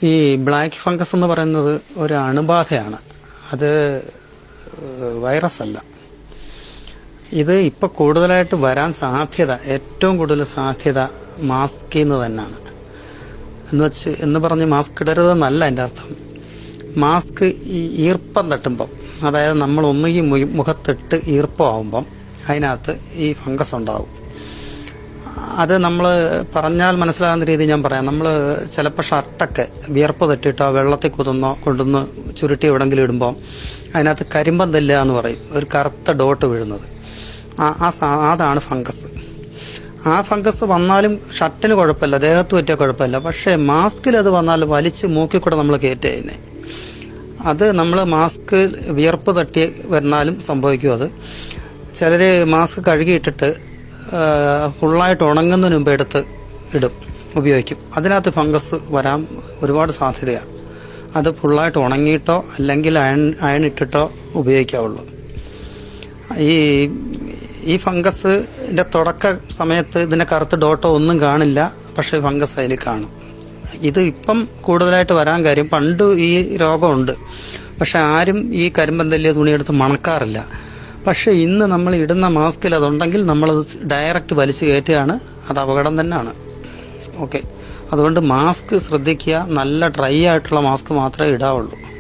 ഈ black fungus എന്ന് പറയുന്നത് ഒരു അണുബാധയാണ് അത് വൈറസ് അല്ല ഇത് ഇപ്പോൾ കൂടുതലായിട്ട് വരാൻ സാധ്യത ഏറ്റവും കൂടുതൽ സാധ്യത മാസ്കിൽ നിന്ന് തന്നെയാണ് എന്ന് വെച്ച് എന്ന് പറഞ്ഞ് മാസ്ക് ഇടരുതെന്നല്ല എൻ്റെ അർത്ഥം മാസ്ക് ഈ ഈർപ്പം തട്ടുമ്പം അതായത് നമ്മൾ ഒന്നുകിൽ മു- മുഖത്തിട്ട് ഈർപ്പമാവുമ്പം അതിനകത്ത് ഈ ഫംഗസ് ഉണ്ടാവും അത് നമ്മൾ പറഞ്ഞാൽ മനസ്സിലാകുന്ന രീതി ഞാൻ പറയാം നമ്മൾ ചിലപ്പോൾ ഷർട്ടൊക്കെ വിയർപ്പ് തട്ടിയിട്ടോ വെള്ളത്തിൽ കുതുന്നോ കൊണ്ടുവന്ന് ചുരുട്ടി എവിടെങ്കിലും ഇടുമ്പോൾ അതിനകത്ത് കരിമ്പം തെല്ലുക എന്ന് പറയും ഒരു കറുത്ത ഡോട്ട് വീഴുന്നത് ആ ആ സാ- അതാണ് ഫംഗസ് ആ ഫംഗസ് വന്നാലും ഷർട്ടിന് കുഴപ്പമില്ല ദേഹത്ത് പറ്റിയ കുഴപ്പമില്ല പക്ഷേ മാസ്കിൽ അത് വന്നാൽ വലിച്ച് മൂക്കിൽ കൂടെ നമ്മൾ കയറ്റുക ചെയ്യുന്നത് അത് നമ്മൾ മാസ്ക് വിയർപ്പ് തട്ടി വന്നാലും സംഭവിക്കും അത് ചിലർ മാസ്ക് കഴുകിയിട്ടിട്ട് ആ, ഫുള്ളായിട്ട് ഉണങ്ങുന്നതിന് മുമ്പ് എടുത്ത് ഇടും ഉപയോഗിക്കും അതിനകത്ത് ഫംഗസ് വരാൻ ഒരുപാട് സാധ്യതയാണ് അത് ഫുള്ളായിട്ട് ഉണങ്ങിയിട്ടോ അല്ലെങ്കിൽ അയൺ അയൺ ഇട്ടിട്ടോ ഉപയോഗിക്കാവുള്ളൂ ഈ ഈ ഫംഗസിന്റെ തുടക്ക സമയത്ത് ഇതിന്റെ കറുത്ത ഡോട്ടോ ഒന്നും കാണില്ല പക്ഷെ ഫംഗസ് അതിൽ കാണും ഇത് ഇപ്പം കൂടുതലായിട്ട് വരാൻ കാര്യം പണ്ട് ഈ രോഗമുണ്ട് പക്ഷെ ആരും ഈ കരിമ്പന്തല്ലിയ തുണിയെടുത്ത് മണക്കാറില്ല പക്ഷെ ഇന്ന് നമ്മൾ ഇടുന്ന മാസ്കിൽ അതുണ്ടെങ്കിൽ നമ്മളത് ഡയറക്റ്റ് വലിച്ചു കയറ്റുകയാണ് അത് അപകടം തന്നെയാണ് ഓക്കെ അതുകൊണ്ട് മാസ്ക് ശ്രദ്ധിക്കുക നല്ല ഡ്രൈ ആയിട്ടുള്ള മാസ്ക് മാത്രമേ ഇടാവുള്ളൂ